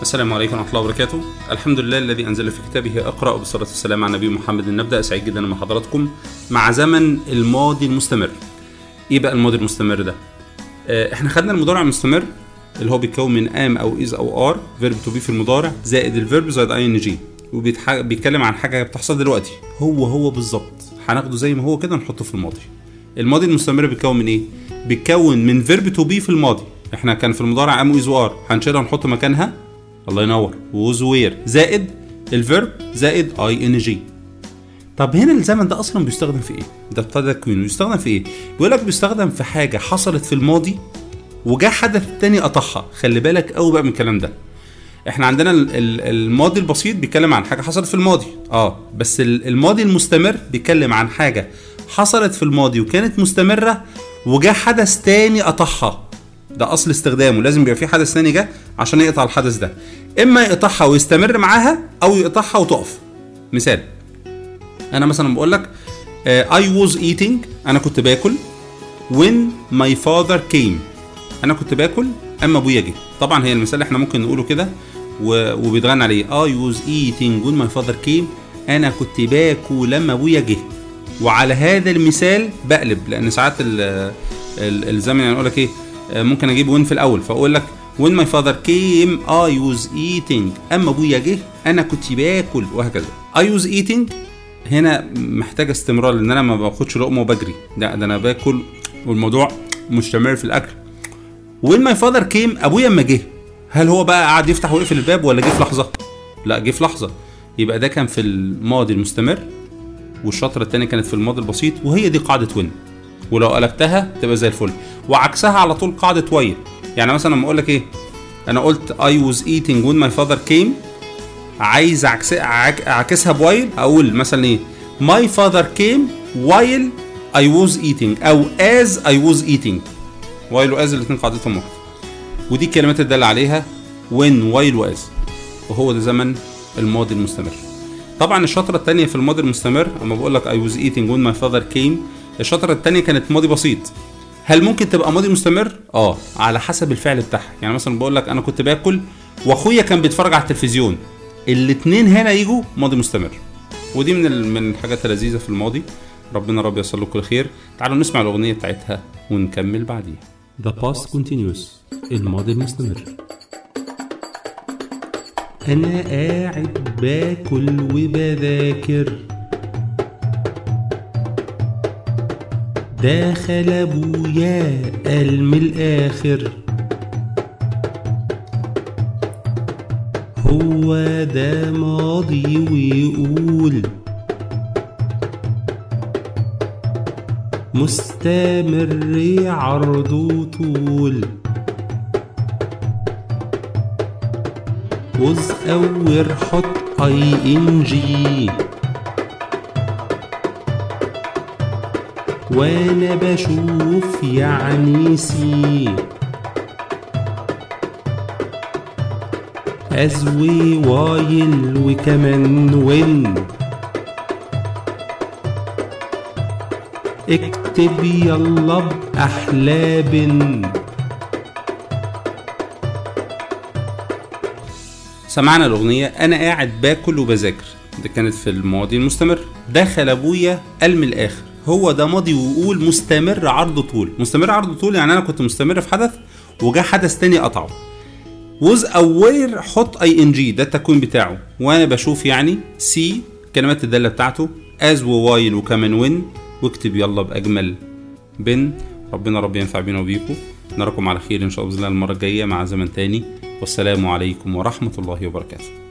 السلام عليكم ورحمة الله وبركاته الحمد لله الذي أنزل في كتابه أقرأ بالصلاة والسلام على النبي محمد نبدأ سعيد جدا مع حضراتكم مع زمن الماضي المستمر إيه بقى الماضي المستمر ده؟ آه، احنا خدنا المضارع المستمر اللي هو بيتكون من ام او از او ار فيرب تو بي في المضارع زائد الفيرب زائد اي ان جي وبيتكلم عن حاجه بتحصل دلوقتي هو هو بالظبط هناخده زي ما هو كده نحطه في الماضي الماضي المستمر بيتكون من ايه بيتكون من فيرب تو بي في الماضي احنا كان في المضارع ام واز وار هنشيلها ونحط مكانها الله ينور ووز وير زائد الفيرب زائد اي ان جي طب هنا الزمن ده اصلا بيستخدم في ايه ده ابتدى تكوينه بيستخدم في ايه بيقول لك بيستخدم في حاجه حصلت في الماضي وجا حدث تاني قطعها خلي بالك قوي بقى من الكلام ده احنا عندنا ال- ال- الماضي البسيط بيتكلم عن حاجه حصلت في الماضي اه بس ال- الماضي المستمر بيتكلم عن حاجه حصلت في الماضي وكانت مستمره وجا حدث تاني قطعها ده اصل استخدامه لازم يبقى في حدث تاني جه عشان يقطع الحدث ده اما يقطعها ويستمر معاها او يقطعها وتقف مثال انا مثلا بقول لك I was eating انا كنت باكل when my father came انا كنت باكل اما ابويا جه طبعا هي المثال اللي احنا ممكن نقوله كده و- وبيتغنى عليه I was eating when my father came انا كنت باكل لما ابويا جه وعلى هذا المثال بقلب لان ساعات ال ال الزمن يعني اقول لك ايه آه، ممكن اجيب وين في الاول فاقول لك when my father came I was eating اما ابويا جه انا كنت باكل وهكذا I was eating هنا محتاج استمرار لان انا ما باخدش لقمه وبجري لا ده انا باكل والموضوع مستمر في الاكل وين ماي فاذر كيم ابويا اما جه هل هو بقى قعد يفتح ويقفل الباب ولا جه في لحظه لا جه في لحظه يبقى ده كان في الماضي المستمر والشطره الثانيه كانت في الماضي البسيط وهي دي قاعده وين ولو قلبتها تبقى زي الفل وعكسها على طول قاعده وايل يعني مثلا لما اقول لك ايه انا قلت I was eating when my father came عايز أعكس... أعك- اعكسها بوايل اقول مثلا ايه my father came while I was eating او as I was eating while و as الاثنين قاعدتهم واحده ودي الكلمات اللي دل عليها when while و as وهو ده زمن الماضي المستمر طبعا الشطره الثانيه في الماضي المستمر اما بقول لك I was eating when my father came الشطره الثانيه كانت ماضي بسيط هل ممكن تبقى ماضي مستمر؟ اه على حسب الفعل بتاعها، يعني مثلا بقول لك انا كنت باكل واخويا كان بيتفرج على التلفزيون. الاتنين هنا يجوا ماضي مستمر. ودي من ال- من الحاجات اللذيذه في الماضي. ربنا رب يصل لكم الخير. تعالوا نسمع الاغنيه بتاعتها ونكمل بعديها. The past continuous الماضي المستمر أنا قاعد باكل وبذاكر داخل أبويا قال من الآخر هو ده ماضي ويقول مستمر عرضه طول وز اور حط اي ان جي وانا بشوف يعني سي ازوي وايل وكمان وين اكتب يلا بأحلى بن سمعنا الاغنيه انا قاعد باكل وبذاكر. دي كانت في الماضي المستمر. دخل ابويا قال من الاخر. هو ده ماضي ويقول مستمر عرض طول. مستمر عرض طول يعني انا كنت مستمر في حدث وجا حدث تاني قطعه. وز اوير حط اي ان جي ده التكوين بتاعه وانا بشوف يعني سي كلمات الداله بتاعته از ووايل وكمان وين واكتب يلا باجمل بن ربنا رب ينفع بينا وبيكم نراكم على خير ان شاء الله بإذن الله المره الجايه مع زمن تاني والسلام عليكم ورحمه الله وبركاته